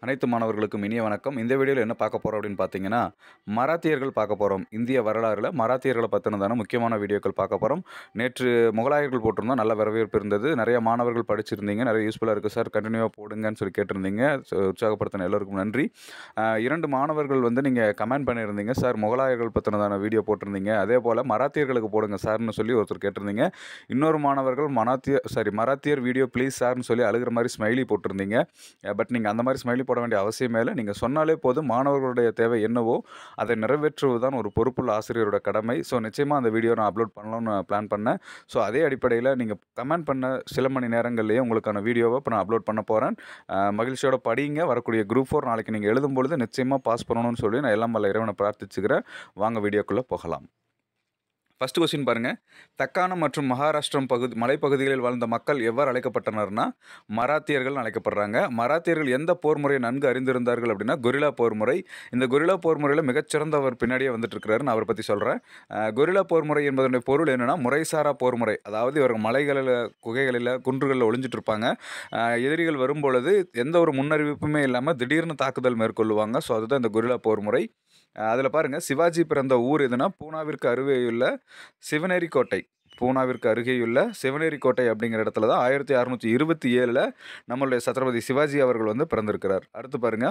அனைத்து மாணவர்களுக்கும் இனிய வணக்கம் இந்த வீடியோவில் என்ன பார்க்க போகிறோம் அப்படின்னு பார்த்தீங்கன்னா மராத்தியர்கள் பார்க்க போகிறோம் இந்திய வரலாறில் மராத்தியர்களை பற்றினதான முக்கியமான வீடியோக்கள் பார்க்க போகிறோம் நேற்று முகலாயர்கள் போட்டிருந்தோம் நல்ல வரவேற்பு இருந்தது நிறைய மாணவர்கள் படிச்சிருந்தீங்க நிறைய யூஸ்ஃபுல்லாக இருக்குது சார் கண்டினியூவாக போடுங்கன்னு சொல்லி கேட்டிருந்தீங்க So, உற்சாகப்படுத்தின எல்லோருக்கும் நன்றி ஆஹ் இரண்டு மாணவர்கள் வந்து நீங்கள் கமெண்ட் பண்ணியிருந்தீங்க சார் முகலாயர்கள் பற்றினதான வீடியோ போட்டிருந்தீங்க அதே போல் மராத்தியர்களுக்கு போடுங்க சார்னு சொல்லி ஒருத்தர் கேட்டிருந்தீங்க இன்னொரு மாணவர்கள் மராத்திய சாரி மராத்தியர் வீடியோ ப்ளீஸ் சார்னு சொல்லி அழுகிற மாதிரி ஸ்மைலி போட்டிருந்தீங்க பட் நீங்கள் அந்த மாதிரி ஸ்மைலி போட வேண்டிய அவசியமே இல்லை நீங்கள் சொன்னாலே போதும் மாணவர்களுடைய தேவை என்னவோ அதை நிறைவேற்றுவது தான் ஒரு பொறுப்புள்ள ஆசிரியரோட கடமை ஸோ நிச்சயமாக அந்த வீடியோ நான் அப்லோட் பண்ணலாம்னு பிளான் பண்ணேன் ஸோ அதே அடிப்படையில் நீங்கள் கமெண்ட் பண்ண சில மணி நேரங்கள்லேயே உங்களுக்கான வீடியோவை இப்போ நான் அப்லோட் பண்ண போகிறேன் மகிழ்ச்சியோட படிங்க வரக்கூடிய குரூப் ஃபோர் நாளைக்கு நீங்கள் எழுதும் பொழுது நிச்சயமாக பாஸ் பண்ணணும்னு சொல்லி நான் எல்லாம் வல்ல இறைவனை பிரார்த்திச்சுக்கிறேன் வாங்க வீடியோக்குள்ளே போகலாம் ஃபர்ஸ்ட் கொஸ்டின் பாருங்கள் தக்காணம் மற்றும் மகாராஷ்டிரம் பகுதி மலைப்பகுதிகளில் வாழ்ந்த மக்கள் எவ்வாறு அழைக்கப்பட்டனர்னா மராத்தியர்கள் அழைக்கப்படுறாங்க மராத்தியர்கள் எந்த போர் முறையை நன்கு அறிந்திருந்தார்கள் அப்படின்னா கொரில்லா போர் முறை இந்த கொரில்லா போர் முறையில் மிகச்சிறந்தவர் பின்னாடியே வந்துட்டு இருக்கிறாரு நான் அவரை பற்றி சொல்கிறேன் கொரில்லா போர் முறை என்பதனுடைய பொருள் என்னன்னா முறைசாரா போர் முறை அதாவது இவர்கள் மலைகளில் குகைகளில் குன்றுகளில் ஒளிஞ்சிட்டு இருப்பாங்க அஹ் எதிரிகள் வரும்பொழுது எந்த ஒரு முன்னறிவிப்புமே இல்லாமல் திடீர்னு தாக்குதல் மேற்கொள்ளுவாங்க ஸோ அதுதான் இந்த கொரில்லா போர் முறை அதில் பாருங்கள் சிவாஜி பிறந்த ஊர் எதுனா பூனாவிற்கு அருகேயுள்ள சிவனேரி கோட்டை பூனாவிற்கு அருகேயுள்ள சிவனேரி கோட்டை அப்படிங்கிற இடத்துல தான் ஆயிரத்தி அறுநூற்றி இருபத்தி ஏழில் நம்மளுடைய சத்ரபதி சிவாஜி அவர்கள் வந்து பிறந்திருக்கிறார் அடுத்து பாருங்க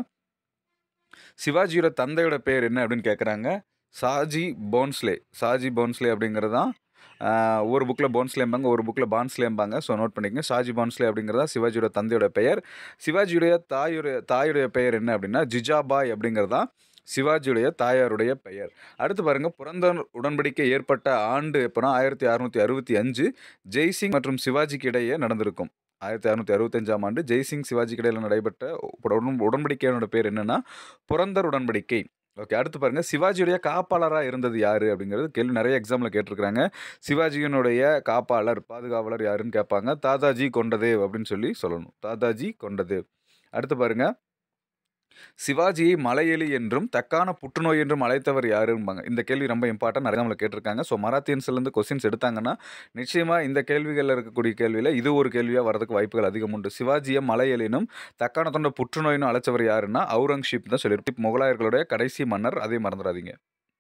சிவாஜியோட தந்தையோட பேர் என்ன அப்படின்னு கேட்குறாங்க சாஜி போன்ஸ்லே சாஜி போன்ஸ்லே அப்படிங்கிறது தான் ஆஹ், ஒரு புக்கில் போன்ஸ்லேம்பாங்க ஒரு புக்கில் பான்ஸ்லேம்பாங்க ஸோ நோட் பண்ணிக்கங்க ஷாஜி பான்ஸ்லே அப்படிங்கிறதா சிவாஜியோட தந்தையோட பெயர் சிவாஜியுடைய தாயுடைய தாயுடைய பெயர் என்ன அப்படின்னா ஜிஜாபாய் அப்படிங்கிறதா சிவாஜியுடைய தாயாருடைய பெயர் அடுத்து பாருங்க புரந்தர் உடன்படிக்கை ஏற்பட்ட ஆண்டு எப்போனா ஆயிரத்தி அறுநூற்றி அறுபத்தி அஞ்சு ஜெய்சிங் மற்றும் சிவாஜிக்கு இடையே நடந்திருக்கும் ஆயிரத்தி அறுநூற்றி அறுபத்தஞ்சாம் ஆண்டு ஜெய்சிங் சிவாஜிக்கு இடையில் நடைபெற்ற உடன் உடன்படிக்கையோட பேர் என்னன்னா புரந்தர் உடன்படிக்கை ஓகே அடுத்து பாருங்க சிவாஜியுடைய காப்பாளராக இருந்தது யாரு அப்படிங்கிறது கேள்வி நிறைய எக்ஸாமில் கேட்டிருக்கிறாங்க சிவாஜியினுடைய காப்பாளர் பாதுகாவலர் யாருன்னு கேட்பாங்க தாதாஜி கொண்டதேவ் அப்படின்னு சொல்லி சொல்லணும் தாதாஜி கொண்டதேவ் அடுத்து பாருங்க சிவாஜியை மலையெலி என்றும் தக்கான புற்றுநோய் என்றும் அழைத்தவர் யாரும்பாங்க இந்த கேள்வி ரொம்ப இம்பார்ட்டன் நிறைய நம்மளை கேட்டிருக்காங்க ஸோ மராத்தியன்ஸ்லேருந்து கொஸ்டின்ஸ் எடுத்தாங்கன்னா நிச்சயமாக இந்த கேள்விகளில் இருக்கக்கூடிய கேள்வியில் இது ஒரு கேள்வியாக வரதுக்கு வாய்ப்புகள் அதிகம் உண்டு சிவாஜியை மலையெலினும் தக்கான தொண்ட புற்றுநோயினும் அழைச்சவர் யாருன்னா அவுரங்கசீப் தான் சொல்லியிருப்போம் முகலாயர்களுடைய கடைசி மன்னர் அதை மறந்துடாதீங்க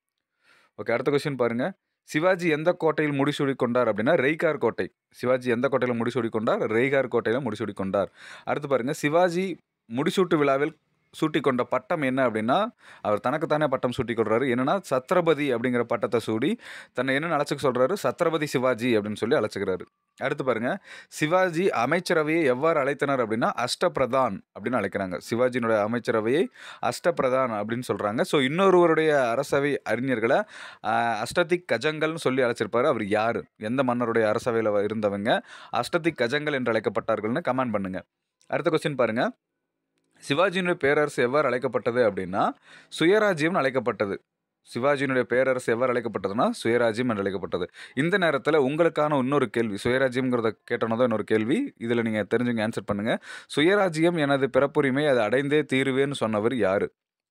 ஓகே அடுத்த கொஸ்டின் பாருங்க சிவாஜி எந்த கோட்டையில் முடிசூடி கொண்டார் அப்படின்னா ரெய்கார் கோட்டை சிவாஜி எந்த கோட்டையில் முடிசூடி கொண்டார் ரெய்கார் கோட்டையில் முடிசூடி கொண்டார் அடுத்து பாருங்க சிவாஜி முடிசூட்டு விழாவில் சூட்டி கொண்ட பட்டம் என்ன அப்படின்னா அவர் தனக்குத்தானே பட்டம் சூட்டி கொள்றாரு என்னன்னா சத்ரபதி அப்படிங்கிற பட்டத்தை சூடி தன்னை என்ன அழைச்சிக்க சொல்றாரு சத்ரபதி சிவாஜி அப்படின்னு சொல்லி அழைச்சிக்கிறாரு அடுத்து பாருங்க சிவாஜி அமைச்சரவையை எவ்வாறு அழைத்தனர் அப்படின்னா அஷ்டபிரதான் அப்படின்னு அழைக்கிறாங்க சிவாஜியினுடைய அமைச்சரவையை அஷ்டபிரதான் அப்படின்னு சொல்றாங்க ஸோ இன்னொருவருடைய அரசவை அறிஞர்களை ஆஹ், அஷ்டதிக் கஜங்கள்னு சொல்லி அழைச்சிருப்பாரு அவர் யார் எந்த மன்னருடைய அரசவையில் இருந்தவங்க அஷ்டதிக் கஜங்கள் என்று அழைக்கப்பட்டார்கள்னு கமெண்ட் பண்ணுங்க அடுத்த கொஸ்டின் பாருங்க சிவாஜியினுடைய பேரரசு எவ்வாறு அழைக்கப்பட்டது அப்படின்னா சுயராஜ்யம்னு அழைக்கப்பட்டது சிவாஜியினுடைய பேரரசு எவ்வாறு அழைக்கப்பட்டதுன்னா சுயராஜ்யம் என்று அழைக்கப்பட்டது இந்த நேரத்தில் உங்களுக்கான இன்னொரு கேள்வி சுயராஜ்யம்ங்கிறத கேட்டனதான் இன்னொரு கேள்வி இதில் நீங்கள் தெரிஞ்சுங்க ஆன்சர் பண்ணுங்கள் சுயராஜ்யம் எனது பிறப்புரிமை அதை அடைந்தே தீருவேன்னு சொன்னவர் யார்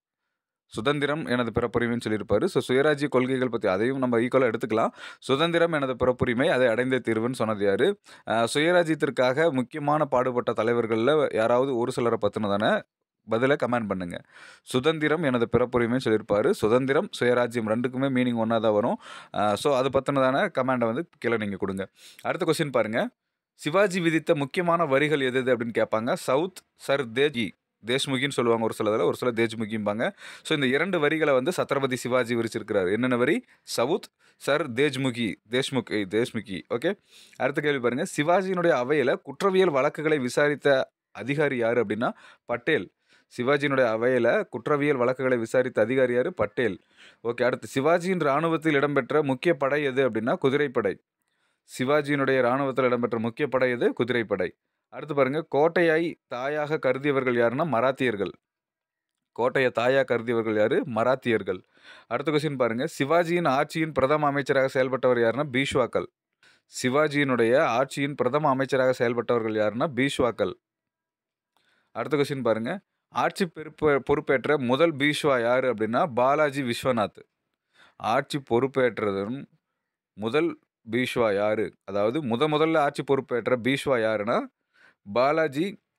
சுதந்திரம் எனது பிறப்புரிமைன்னு சொல்லியிருப்பாரு ஸோ சுயராஜ்ய கொள்கைகள் பற்றி அதையும் நம்ம ஈக்குவலாக எடுத்துக்கலாம் சுதந்திரம் எனது பிறப்புரிமை அதை அடைந்தே தீர்வுன்னு சொன்னது யாரு அஹ் சுயராஜ்யத்திற்காக முக்கியமான பாடுபட்ட தலைவர்களில் யாராவது ஒரு சிலரை பற்றினதான பதிலை கமெண்ட் பண்ணுங்க சுதந்திரம் எனது பிறப்புரிமைன்னு சொல்லியிருப்பாரு சுதந்திரம் சுயராஜ்யம் ரெண்டுக்குமே மீனிங் ஒன்றா தான் வரும் ஸோ அது பற்றினதான கமெண்டை வந்து கீழே நீங்கள் கொடுங்க அடுத்த கொஸ்டின் பாருங்க சிவாஜி விதித்த முக்கியமான வரிகள் எது எது அப்படின்னு கேட்பாங்க சவுத் சர் தேஜி தேஷ்முகின்னு சொல்லுவாங்க ஒரு சிலதில் ஒரு சில தேஜ்முகிம்பாங்க ஸோ இந்த இரண்டு வரிகளை வந்து சத்ரபதி சிவாஜி விரிச்சிருக்கிறார் என்னென்ன வரி சவுத் சர் தேஜ்முகி தேஷ்முக் ஏய், தேஷ்முகி ஓகே அடுத்த கேள்வி பாருங்க சிவாஜியினுடைய அவையில் குற்றவியல் வழக்குகளை விசாரித்த அதிகாரி யார் அப்படின்னா பட்டேல் சிவாஜியினுடைய அவையில் குற்றவியல் வழக்குகளை விசாரித்த அதிகாரி யார் பட்டேல் ஓகே அடுத்து சிவாஜியின் இராணுவத்தில் இடம்பெற்ற முக்கிய படை எது அப்படின்னா குதிரைப்படை சிவாஜியினுடைய இராணுவத்தில் இடம்பெற்ற முக்கிய படை எது குதிரைப்படை அடுத்து பாருங்க கோட்டையை தாயாக கருதியவர்கள் யாருன்னா மராத்தியர்கள் கோட்டையை தாயாக கருதியவர்கள் யாரு மராத்தியர்கள் அடுத்த கொஸ்டின் பாருங்க சிவாஜியின் ஆட்சியின் பிரதம அமைச்சராக செயல்பட்டவர் யாருன்னா பீஷ்வாக்கள் சிவாஜியினுடைய ஆட்சியின் பிரதம அமைச்சராக செயல்பட்டவர்கள் யாருன்னா பீஷ்வாக்கள் அடுத்த கொஸ்டின் பாருங்க ஆட்சி பொறுப்பு பொறுப்பேற்ற முதல் பீஷ்வா யார் அப்படின்னா பாலாஜி விஸ்வநாத் ஆட்சி பொறுப்பேற்றதும் முதல் பீஷ்வா யாரு அதாவது முத முதல்ல ஆட்சி பொறுப்பேற்ற பீஷ்வா யாருன்னா பாலாஜி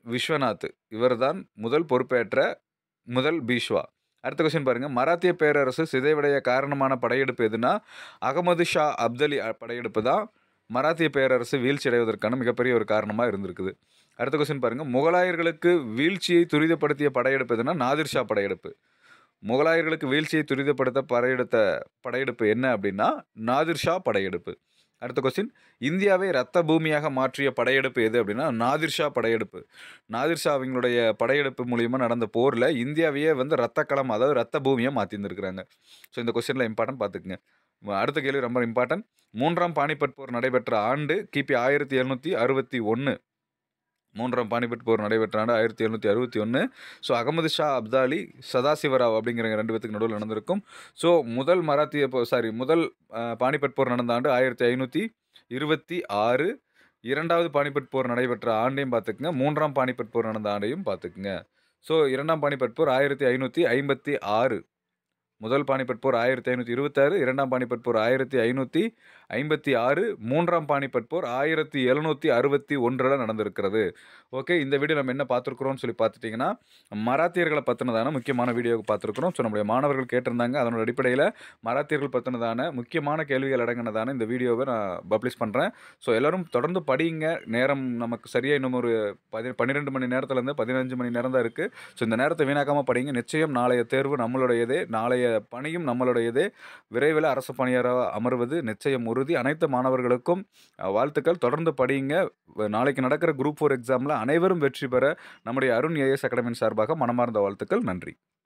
விஸ்வநாத் இவர்தான் முதல் பொறுப்பேற்ற முதல் பீஷ்வா அடுத்த கொஸ்டின் பாருங்க மராத்திய பேரரசு சிதைவடைய காரணமான படையெடுப்பு எதுனா அகமது ஷா அப்தலி அ- படையெடுப்பு தான் மராத்திய பேரரசு வீழ்ச்சி அடைவதற்கான மிகப்பெரிய ஒரு காரணமாக இருந்திருக்குது அடுத்த கொஸ்டின் பாருங்க முகலாயர்களுக்கு வீழ்ச்சியை துரிதப்படுத்திய படையெடுப்பு எதுனா நாதிர் ஷா படையெடுப்பு முகலாயர்களுக்கு வீழ்ச்சியை துரிதப்படுத்த படையெடுத்த படையெடுப்பு என்ன அப்படின்னா நாதிர் ஷா படையெடுப்பு அடுத்த கொஸ்டின் இந்தியாவை ரத்த பூமியாக மாற்றிய படையெடுப்பு எது அப்படின்னா நாதிர் ஷா படையெடுப்பு நாதிர் ஷா அவங்களுடைய படையெடுப்பு மூலியமா நடந்த போரில் இந்தியாவையே வந்து ரத்த களம் அதாவது ரத்த பூமியாக மாற்றிருந்துருக்குறாங்க ஸோ இந்த கொஸ்டினில் இம்பார்ட்டன்ட் பார்த்துக்குங்க ம- அடுத்த கேள்வி ரொம்ப இம்பார்ட்டன்ட் மூன்றாம் பானிபட் போர் நடைபெற்ற ஆண்டு கிபி ஆயிரத்தி எழுநூற்றி அறுபத்தி ஒன்று மூன்றாம் பானிபட் போர் நடைபெற்ற ஆண்டு ஆயிரத்தி எழுநூற்றி அறுபத்தி ஒன்று ஸோ அகமது ஷா அப்தாலி சதாசிவராவ் அப்படிங்கிற ரெண்டு பேத்துக்கு நடுவில் நடந்திருக்கும் ஸோ முதல் மராத்திய போ சாரி முதல் அஹ், பானிபட் போர் நடந்த ஆண்டு ஆயிரத்தி ஐநூற்றி இருபத்தி ஆறு இரண்டாவது பானிபட் போர் நடைபெற்ற ஆண்டையும் பார்த்துக்குங்க மூன்றாம் பானிபட் போர் நடந்த ஆண்டையும் பார்த்துக்குங்க ஸோ இரண்டாம் பானிபட் போர் ஆயிரத்தி ஐநூற்றி ஐம்பத்தி ஆறு முதல் பானிபட் போர் ஆயிரத்தி ஐநூற்றி இருபத்தாறு இரண்டாம் பானிபட் போர் ஆயிரத்தி ஐநூற்றி ஐம்பத்தி ஆறு மூன்றாம் பானிபட் போர் ஆயிரத்தி எழுநூற்றி அறுபத்தி ஒன்றில் நடந்திருக்கிறது ஓகே இந்த வீடியோ நம்ம என்ன பார்த்துருக்குறோம்னு சொல்லி பார்த்துட்டிங்கன்னா மராத்தியர்களை பற்றினதான முக்கியமான வீடியோ பார்த்துருக்குறோம் ஸோ நம்முடைய மாணவர்கள் கேட்டிருந்தாங்க அதனோட அடிப்படையில் மராத்தியர்கள் பற்றினதான முக்கியமான கேள்விகள் அடங்கினதான இந்த வீடியோவை நான் பப்ளிஷ் பண்ணுறேன் ஸோ எல்லோரும் தொடர்ந்து படிங்க நேரம் நமக்கு சரியாக இன்னும் ஒரு பதி பன்னிரெண்டு மணி நேரத்துலேருந்து பதினஞ்சு மணி நேரம் தான் இருக்குது ஸோ இந்த நேரத்தை வீணாக்காமல் படிங்க நிச்சயம் நாளைய தேர்வு நம்மளுடையதே நாளைய பணியும் நம்மளுடையதே விரைவில் அரசு பணியாளராக அமர்வது நிச்சயம் உறுதி அனைத்து மாணவர்களுக்கும் அஹ், வாழ்த்துக்கள் தொடர்ந்து படியுங்க வ- நாளைக்கு நடக்கிற குரூப் ஃபோர் எக்ஸாமில் அனைவரும் வெற்றி பெற நம்முடைய அருண் ஏஎஸ் அகாடமியின் சார்பாக மனமார்ந்த வாழ்த்துக்கள் நன்றி